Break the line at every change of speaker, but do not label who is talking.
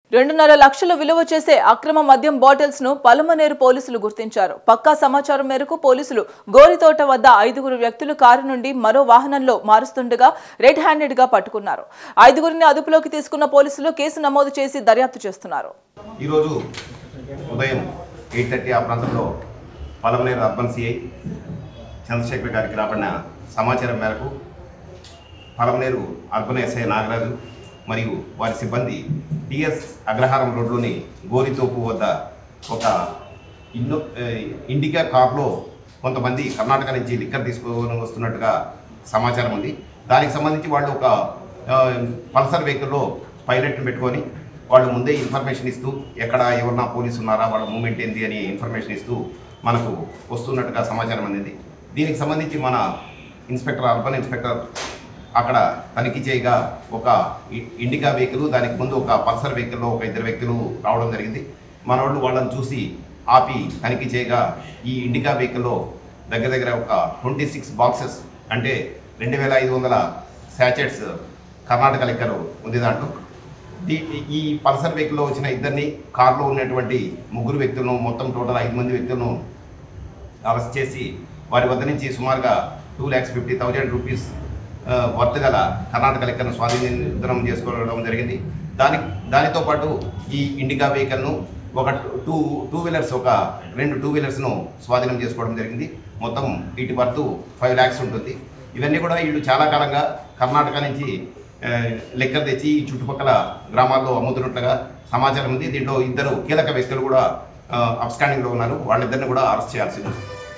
రెండున్నర లక్షలు విలువ చేసే అక్రమ మద్యం బాటిల్స్ ను పలమనేరు పోలీసులు గుర్తించారు పక్కా సమాచారం మేరకు పోలీసులు గోరితోట వద్ద ఐదుగురు వ్యక్తులు కారు నుండి మరో వాహనంలో మారుస్తుండగా రెడ్ హ్యాండెడ్ గా పట్టుకున్నారు ఐదుగురిని అదుపులోకి తీసుకున్న పోలీసులు కేసు నమోదు చేసి దర్యాప్తు చేస్తున్నారు
ఈరోజు ఉదయం ఎయిట్ థర్టీ ఆ ప్రాంతంలో పలమనేరు అర్బన్ సిఐ చంద్రశేఖర్ గారికి రాబడిన సమాచారం మేరకు పలమనేరు అర్బన్ ఎస్ఐ నాగరాజు మరియు వారి సిబ్బంది టిఎస్ అగ్రహారం రోడ్లోని గోరితోపు వద్ద ఒక ఇన్నో ఏ, ఇండికా కార్లో కొంతమంది కర్ణాటక నుంచి లిక్కర్ తీసుకొని వస్తున్నట్టుగా సమాచారం ఉంది దానికి సంబంధించి వాళ్ళు ఒక ఆ, పల్సర్ వెహికల్లో పైలట్ని పెట్టుకొని వాళ్ళు ముందే ఇన్ఫర్మేషన్ ఇస్తూ ఎక్కడ ఎవరన్నా పోలీసు ఉన్నారా వాళ్ళ మూమెంట్ ఏంది అని ఇన్ఫర్మేషన్ ఇస్తూ మనకు వస్తున్నట్టుగా సమాచారం అందింది దీనికి సంబంధించి మన ఇన్స్పెక్టర్ అర్బన్ ఇన్స్పెక్టర్ అక్కడ తనిఖీ చేయగా ఒక ఇ- ఇండికా వెహికల్ దానికి ముందు ఒక పల్సర్ వెహికల్లో ఒక ఇద్దరు వ్యక్తులు రావడం జరిగింది మన వాళ్ళు వాళ్ళని చూసి ఆపి తనిఖీ చేయగా ఈ ఇండికా వెహికల్లో దగ్గర దగ్గర ఒక ట్వంటీ సిక్స్ బాక్సెస్ అంటే రెండు వేల ఐదు వందల శాచెట్స్ కర్ణాటక లెక్కలు ఉంది దాంట్లో దీ- ఈ పల్సర్ వెహికల్లో వచ్చిన ఇద్దరిని కార్లో ఉన్నటువంటి ముగ్గురు వ్యక్తులను మొత్తం టోటల్ ఐదు మంది వ్యక్తులను అరెస్ట్ చేసి వారి వద్ద నుంచి సుమారుగా two lakhs fifty thousand rupees ఆ, వర్త్ గల కర్ణాటక లెక్కను స్వాధీనం చేసుకోవడం జరిగింది దాని దానితో పాటు ఈ ఇండికా వెహికల్ను ఒక టూ టూ వీలర్స్ ఒక రెండు టూ వీలర్స్ను స్వాధీనం చేసుకోవడం జరిగింది మొత్తం వీటి వర్త్ ఫైవ్ ల్యాక్స్ ఉంటుంది ఇవన్నీ కూడా వీళ్ళు చాలా కాలంగా కర్ణాటక నుంచి ఆ, లెక్కలు తెచ్చి ఈ చుట్టుపక్కల గ్రామాల్లో అమ్ముతున్నట్లుగా సమాచారం ఉంది దీంట్లో ఇద్దరు కీలక వ్యక్తులు కూడా అబ్స్కాండింగ్లో ఉన్నారు వాళ్ళిద్దరిని కూడా అరెస్ట్ చేయాల్సి ఉంది